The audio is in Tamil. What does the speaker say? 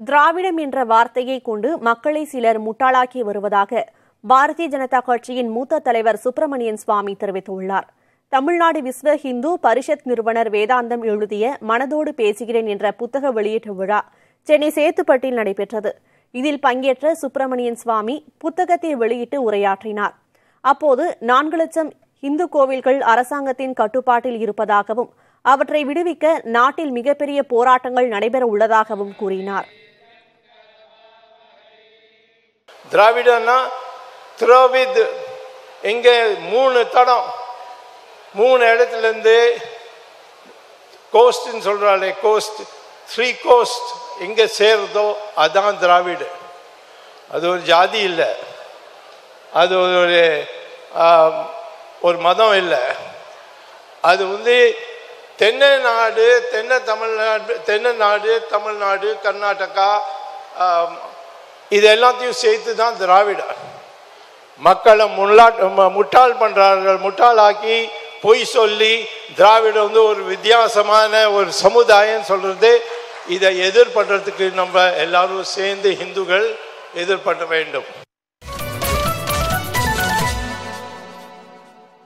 திராவிடம் என்ற வார்த்தையை கொண்டு மக்களை சிலர் முட்டாளாக்கி வருவதாக பாரதிய ஜனதா கட்சியின் மூத்த தலைவர் சுப்பிரமணியன் சுவாமி தெரிவித்துள்ளார் தமிழ்நாடு விஸ்வ ஹிந்து பரிஷத் நிறுவனர் வேதாந்தம் எழுதிய மனதோடு பேசுகிறேன் என்ற புத்தக வெளியீட்டு விழா சென்னை சேத்துப்பட்டில் நடைபெற்றது இதில் பங்கேற்ற சுப்பிரமணியன் சுவாமி புத்தகத்தை வெளியிட்டு உரையாற்றினார் அப்போது நான்கு லட்சம் இந்து கோவில்கள் அரசாங்கத்தின் கட்டுப்பாட்டில் இருப்பதாகவும் அவற்றை விடுவிக்க நாட்டில் மிகப்பெரிய போராட்டங்கள் நடைபெற உள்ளதாகவும் கூறினார் திராவிடன்னா திராவித் எங்க மூணு தடம் மூணு இடத்துல இருந்து கோஸ்ட்னு சொல்றாளே கோஸ்ட் த்ரீ கோஸ்ட் எங்க சேருதோ அதான் திராவிடு அது ஒரு ஜாதி இல்லை அது ஒரு ஆம், ஒரு மதம் இல்லை அது வந்து தென்னை நாடு தென்னை தமிழ்நாடு தென்னை நாடு தமிழ்நாடு கர்நாடகா ஆம், இது எல்லாத்தையும் சேர்த்து தான் திராவிட மக்களை முள்ளா ம- முட்டாள் பண்றார்கள் முட்டாளாக்கி பொய் சொல்லி திராவிடம் வந்து ஒரு வித்தியாசமான ஒரு சமுதாயம் சொல்றது இதை எதிர்பண்றதுக்கு நம்ம எல்லாரும் சேர்ந்து இந்துக்கள் எதிர்பண்ண வேண்டும்